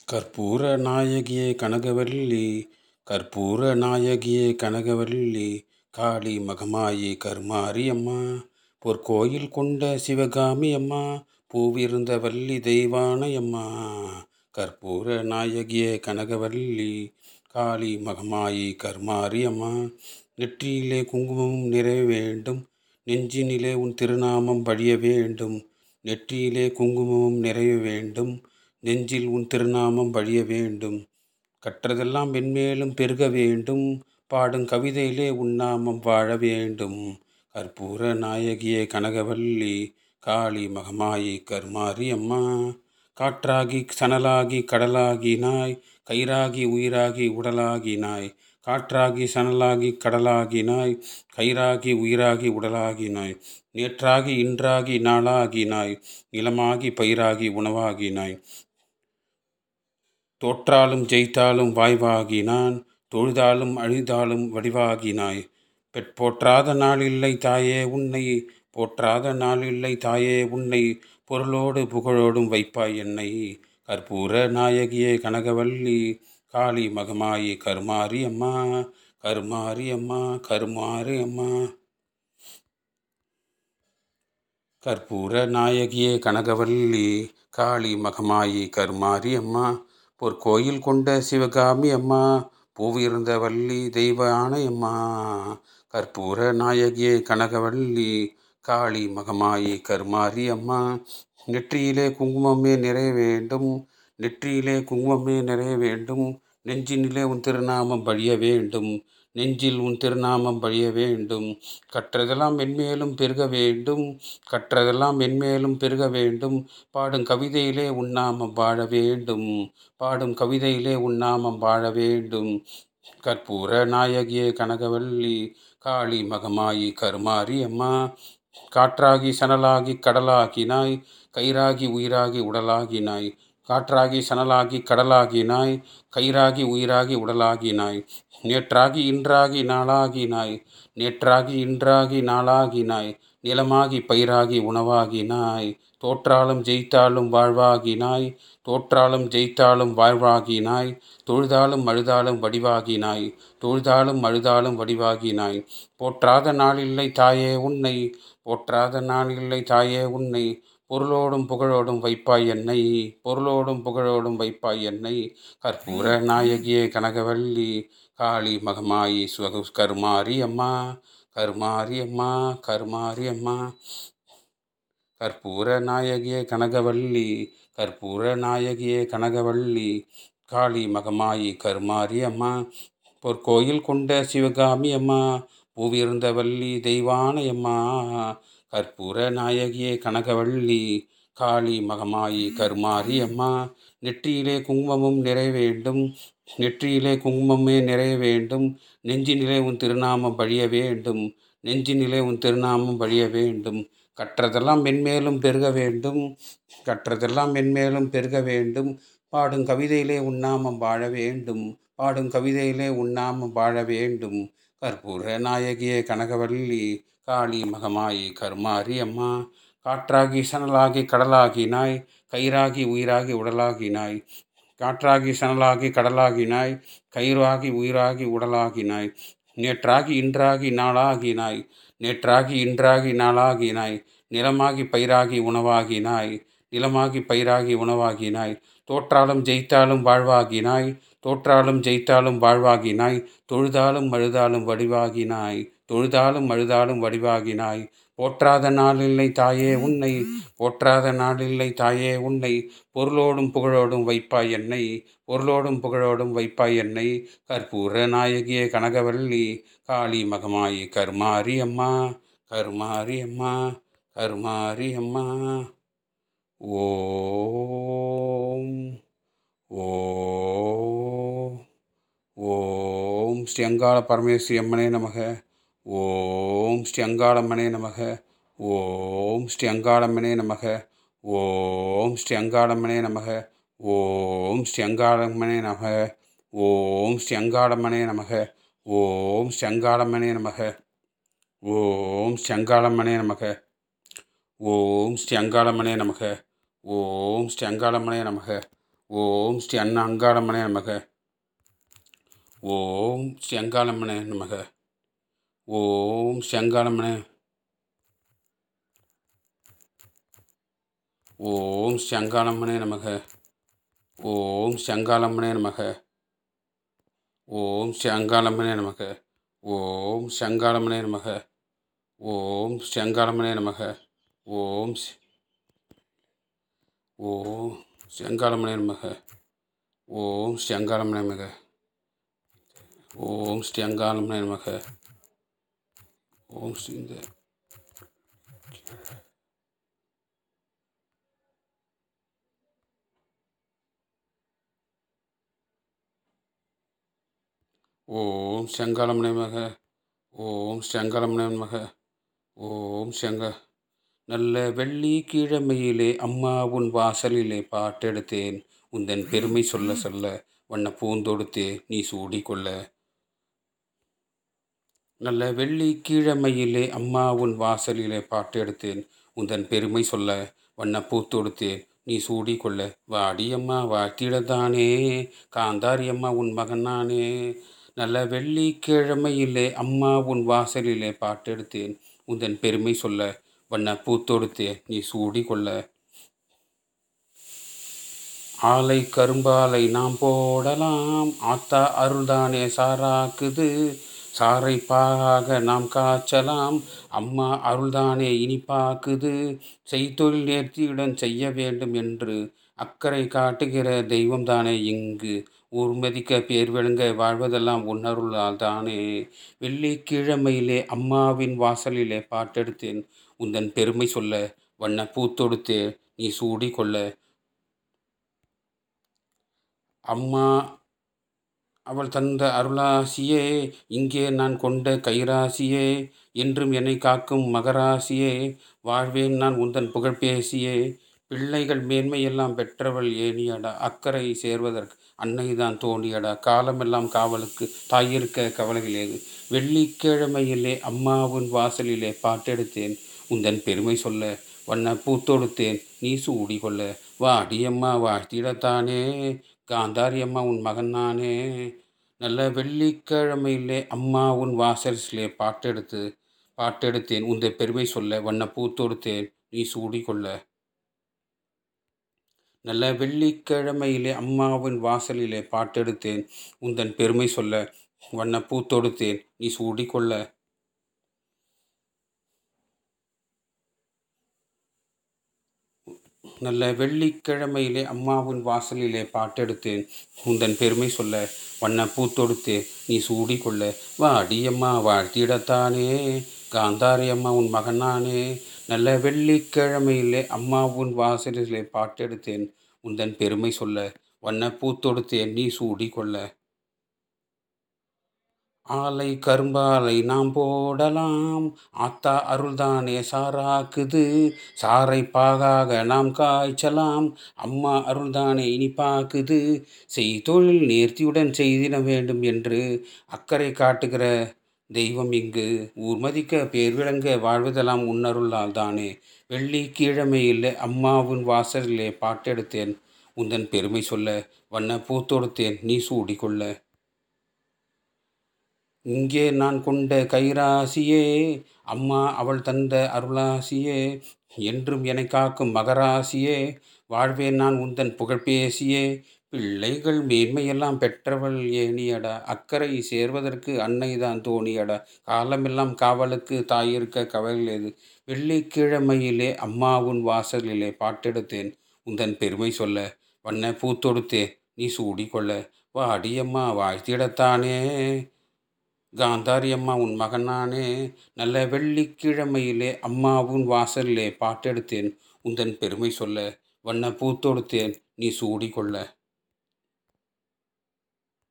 கற்பூர நாயகியே கனகவல்லி கற்பூர நாயகியே கனகவல்லி காளி மகமாயி கருமாரி அம்மா பொற்கோயில் கொண்ட சிவகாமி அம்மா பூவிருந்த வள்ளி தெய்வானை அம்மா கற்பூர நாயகியே கனகவல்லி காளி மகமாயி கருமாரி அம்மா நெற்றியிலே குங்குமம் நிறைய வேண்டும் நெஞ்சினிலே உன் திருநாமம் வழிய வேண்டும் நெற்றியிலே குங்குமமும் நிறைய வேண்டும் நெஞ்சில் உன் திருநாமம் வழிய வேண்டும் கற்றதெல்லாம் மென்மேலும் பெருக வேண்டும் பாடும் கவிதையிலே உன் நாமம் வாழ வேண்டும் கற்பூர நாயகியே கனகவல்லி காளி மகமாயி கருமாரி அம்மா காற்றாகி சணலாகி கடலாகினாய் கயிறாகி உயிராகி உடலாகினாய் காற்றாகி சணலாகி கடலாகினாய் கயிறாகி உயிராகி உடலாகினாய் நேற்றாகி இன்றாகி நாளாகினாய் நிலமாகி பயிராகி உணவாகினாய் தோற்றாலும் ஜெயித்தாலும் வாய்வாகினான் தொழுதாலும் அழிதாலும் வடிவாகினாய் பெற் நாள் இல்லை தாயே உன்னை போற்றாத நாள் இல்லை தாயே உன்னை பொருளோடு புகழோடும் வைப்பாய் என்னை கற்பூர நாயகியே கனகவல்லி காளி மகமாயி கருமாரி அம்மா கருமாரி அம்மா கருமாரி அம்மா கற்பூர நாயகியே கனகவல்லி காளி மகமாயி கருமாரி அம்மா பொற்கோயில் கொண்ட சிவகாமி அம்மா பூவிருந்த வள்ளி தெய்வ ஆணையம்மா கற்பூர நாயகியே கனகவல்லி காளி மகமாயி கருமாரி அம்மா நெற்றியிலே குங்குமமே நிறைய வேண்டும் நெற்றியிலே குங்குமமே நிறைய வேண்டும் நெஞ்சினிலே உன் திருநாமம் வழிய வேண்டும் நெஞ்சில் உன் திருநாமம் வழிய வேண்டும் கற்றதெல்லாம் மென்மேலும் பெருக வேண்டும் கற்றதெல்லாம் மென்மேலும் பெருக வேண்டும் பாடும் கவிதையிலே உன்னாமம் வாழ வேண்டும் பாடும் கவிதையிலே உன்னாமம் வாழ வேண்டும் கற்பூர நாயகியே கனகவல்லி காளி மகமாயி கருமாரி அம்மா காற்றாகி சணலாகி கடலாகினாய் கயிறாகி உயிராகி உடலாகினாய் காற்றாகி சணலாகி கடலாகினாய் கயிறாகி உயிராகி உடலாகினாய் நேற்றாகி இன்றாகி நாளாகினாய் நேற்றாகி இன்றாகி நாளாகினாய் நிலமாகி பயிராகி உணவாகினாய் தோற்றாலும் ஜெயித்தாலும் வாழ்வாகினாய் தோற்றாலும் ஜெயித்தாலும் வாழ்வாகினாய் தொழுதாலும் அழுதாலும் வடிவாகினாய் தொழுதாலும் அழுதாலும் வடிவாகினாய் போற்றாத நாளில்லை தாயே உன்னை போற்றாத நாளில்லை தாயே உன்னை பொருளோடும் புகழோடும் வைப்பாய் என்னை பொருளோடும் புகழோடும் வைப்பாய் என்னை கற்பூர நாயகியே கனகவல்லி காளி மகமாயி சுக கருமாரி அம்மா கருமாரி அம்மா கருமாரி அம்மா கற்பூர நாயகியே கனகவல்லி கற்பூர நாயகியே கனகவல்லி காளி மகமாயி கருமாரி அம்மா பொற்கோயில் கொண்ட சிவகாமி அம்மா பூவிருந்த வள்ளி தெய்வானை அம்மா கற்பூர நாயகியே கனகவள்ளி காளி மகமாயி கருமாரி அம்மா நெற்றியிலே குங்குமமும் நிறைய வேண்டும் நெற்றியிலே குங்குமமே நிறைய வேண்டும் நெஞ்சினிலே உன் திருநாமம் வழிய வேண்டும் நெஞ்சினிலே உன் திருநாமம் வழிய வேண்டும் கற்றதெல்லாம் மென்மேலும் பெருக வேண்டும் கற்றதெல்லாம் மென்மேலும் பெருக வேண்டும் பாடும் கவிதையிலே உன்னாமம் வாழ வேண்டும் பாடும் கவிதையிலே உன்னாமம் வாழ வேண்டும் கற்பூர நாயகியே கனகவல்லி காளி மகமாயி கருமாரி அம்மா காற்றாகி சணலாகி கடலாகினாய் கயிறாகி உயிராகி உடலாகினாய் காற்றாகி சணலாகி கடலாகினாய் கயிறாகி உயிராகி உடலாகினாய் நேற்றாகி இன்றாகி நாளாகினாய் நேற்றாகி இன்றாகி நாளாகினாய் நிலமாகி பயிராகி உணவாகினாய் நிலமாகி பயிராகி உணவாகினாய் தோற்றாலும் ஜெயித்தாலும் வாழ்வாகினாய் தோற்றாலும் ஜெயித்தாலும் வாழ்வாகினாய் தொழுதாலும் அழுதாலும் வடிவாகினாய் தொழுதாலும் அழுதாலும் வடிவாகினாய் போற்றாத நாளில்லை தாயே உன்னை போற்றாத நாளில்லை தாயே உன்னை பொருளோடும் புகழோடும் வைப்பாய் என்னை பொருளோடும் புகழோடும் வைப்பாய் என்னை கற்பூர நாயகியே கனகவல்லி காளி மகமாயி கருமாரி அம்மா கருமாரி அம்மா கருமாரி அம்மா ஓம் ஓ ஓம் ஸ்ரீ அங்காள பரமேஸ்வரி அம்மனே நமக ஓம் ஸ்ரீ அங்காளம்மனே நமக ஓம் ஸ்ரீ அங்காளம்மனே நமக ஓம் ஸ்ரீ அங்காளம்மனே நமக ஓம் ஸ்ரீ அங்காளம்மனே நமக ஓம் ஸ்ரீ அங்காளம்மனே நமக ஓம் ஸ்ரீ அங்காளம்மனே நமக ஓம் ஸ்ரீ அங்காளம்மனே நமக ஓம் ஸ்ரீ அங்காளம்மனே நமக ஓம் ஸ்ரீ அங்காளம்மனே நமக ஓம் ஸ்ரீ அண்ணா அங்காளம்மனே நமக ஓம் ஸ்ரீ அங்காளம்மனே நமக ஓம் ஸ்ரீ அங்காளம்மனே ஓம் ஸ்ரீ அங்காளம்மனே நமக ஓம் ஸ்ரீ அங்காளம்மனே நமக ஓம் ஸ்ரீ அங்காளம்மனே நமக ஓம் ஸ்ரீ அங்காளம்மனே நமக ஓம் ஸ்ரீ அங்காளம்மனே நமக ஓம் ஸ்ரீ ஓம் ஸ்ரீ அங்காளம்மனே நமக ஓம் ஸ்ரீ அங்காளம்மனே நமக ஓம் ஸ்ரீ அங்காளம்மனே நமக ஓம் ஸ்ரீ இந்த ஓம் செங்காலமனை மக ஓம் செங்காலமனை மக ஓம் செங்க நல்ல வெள்ளி கிழமையிலே அம்மா உன் வாசலிலே பாட்டெடுத்தேன் உந்தன் பெருமை சொல்ல சொல்ல வண்ண பூந்தொடுத்தே நீ சூடிக்கொள்ள நல்ல வெள்ளி கிழமையிலே அம்மா உன் வாசலிலே பாட்டெடுத்தேன் உந்தன் பெருமை சொல்ல வண்ண பூத்தொடுத்தேன் நீ சூடிக்கொள்ள வாடியம்மா வாழ்த்திடத்தானே காந்தாரி அம்மா உன் மகனானே நல்ல வெள்ளிக்கிழமையிலே அம்மா உன் வாசலிலே பாட்டெடுத்தேன் உந்தன் பெருமை சொல்ல வண்ண பூத்தொடுத்தேன் நீ சூடி கொள்ள ஆலை கரும்பாலை நாம் போடலாம் ஆத்தா அருள்தானே சாராக்குது சாரை பாக நாம் காய்ச்சலாம் அம்மா அருள்தானே இனிப்பாக்குது செய்தொழில் நேர்த்தியுடன் செய்ய வேண்டும் என்று அக்கறை காட்டுகிற தெய்வம் தானே இங்கு ஊர்மதிக்க பேர் விளங்க வாழ்வதெல்லாம் உன்னருளால் தானே வெள்ளிக்கிழமையிலே அம்மாவின் வாசலிலே பாட்டெடுத்தேன் உந்தன் பெருமை சொல்ல வண்ண பூத்தொடுத்தே நீ சூடி கொள்ள அம்மா அவள் தந்த அருளாசியே இங்கே நான் கொண்ட கைராசியே என்றும் என்னை காக்கும் மகராசியே வாழ்வேன் நான் உந்தன் புகழ் பேசியே பிள்ளைகள் மேன்மையெல்லாம் பெற்றவள் ஏனியடா அக்கறை சேர்வதற்கு அன்னைதான் தோணியடா காலமெல்லாம் காவலுக்கு தாயிருக்க கவலைகளேது வெள்ளிக்கிழமையிலே அம்மாவின் வாசலிலே பாட்டெடுத்தேன் உந்தன் பெருமை சொல்ல வண்ண பூத்தொடுத்தேன் நீ சூடி கொள்ள வாடியம்மா வாழ்த்திடத்தானே காந்தாரி அம்மா உன் மகன் நானே நல்ல வெள்ளிக்கிழமையிலே அம்மா உன் வாசலிலே பாட்டெடுத்து பாட்டெடுத்தேன் உந்த பெருமை சொல்ல வண்ண பூத்தொடுத்தேன் நீ சூடி கொள்ள நல்ல வெள்ளிக்கிழமையிலே அம்மாவின் வாசலிலே பாட்டெடுத்தேன் உந்தன் பெருமை சொல்ல வண்ண பூத்தொடுத்தேன் நீ சூடிக்கொள்ள நல்ல வெள்ளிக்கிழமையிலே அம்மாவின் வாசலிலே பாட்டெடுத்தேன் உந்தன் பெருமை சொல்ல வண்ண பூத்தொடுத்தேன் நீ சூடிக்கொள்ள வாடியம்மா வாழ்த்திடத்தானே காந்தாரி அம்மா உன் மகனானே நல்ல வெள்ளிக்கிழமையிலே அம்மாவுன் வாசலிலே பாட்டெடுத்தேன் உந்தன் பெருமை சொல்ல வண்ண பூத்தொடுத்தேன் நீ சூடி கொள்ள ஆலை கரும்பாலை நாம் போடலாம் ஆத்தா அருள்தானே சாராக்குது சாரை பாகாக நாம் காய்ச்சலாம் அம்மா அருள்தானே இனிப்பாக்குது செய் தொழில் நேர்த்தியுடன் செய்திட வேண்டும் என்று அக்கறை காட்டுகிற தெய்வம் இங்கு ஊர் மதிக்க பேர் விளங்க வாழ்வதெல்லாம் உன்னருளால் தானே வெள்ளி கீழமையில் அம்மாவின் வாசலிலே பாட்டெடுத்தேன் உந்தன் பெருமை சொல்ல வண்ண பூத்தொடுத்தேன் நீ சூடிக்கொள்ள இங்கே நான் கொண்ட கைராசியே அம்மா அவள் தந்த அருளாசியே என்றும் என்னை காக்கும் மகராசியே வாழ்வேன் நான் உந்தன் புகழ் பேசியே பிள்ளைகள் மேன்மையெல்லாம் பெற்றவள் ஏனியடா அக்கறை சேர்வதற்கு அன்னைதான் தோணியடா காலமெல்லாம் காவலுக்கு தாயிருக்க கவலையது வெள்ளிக்கிழமையிலே அம்மாவுன் வாசலிலே பாட்டெடுத்தேன் உந்தன் பெருமை சொல்ல வண்ண பூத்தொடுத்தேன் நீ சூடிக்கொள்ள வாடியம்மா வாழ்த்திடத்தானே காந்தாரி அம்மா உன் மகனானே நல்ல வெள்ளிக்கிழமையிலே அம்மாவுன் வாசலிலே பாட்டெடுத்தேன் உந்தன் பெருமை சொல்ல வண்ண பூத்தொடுத்தேன் நீ சூடிக்கொள்ள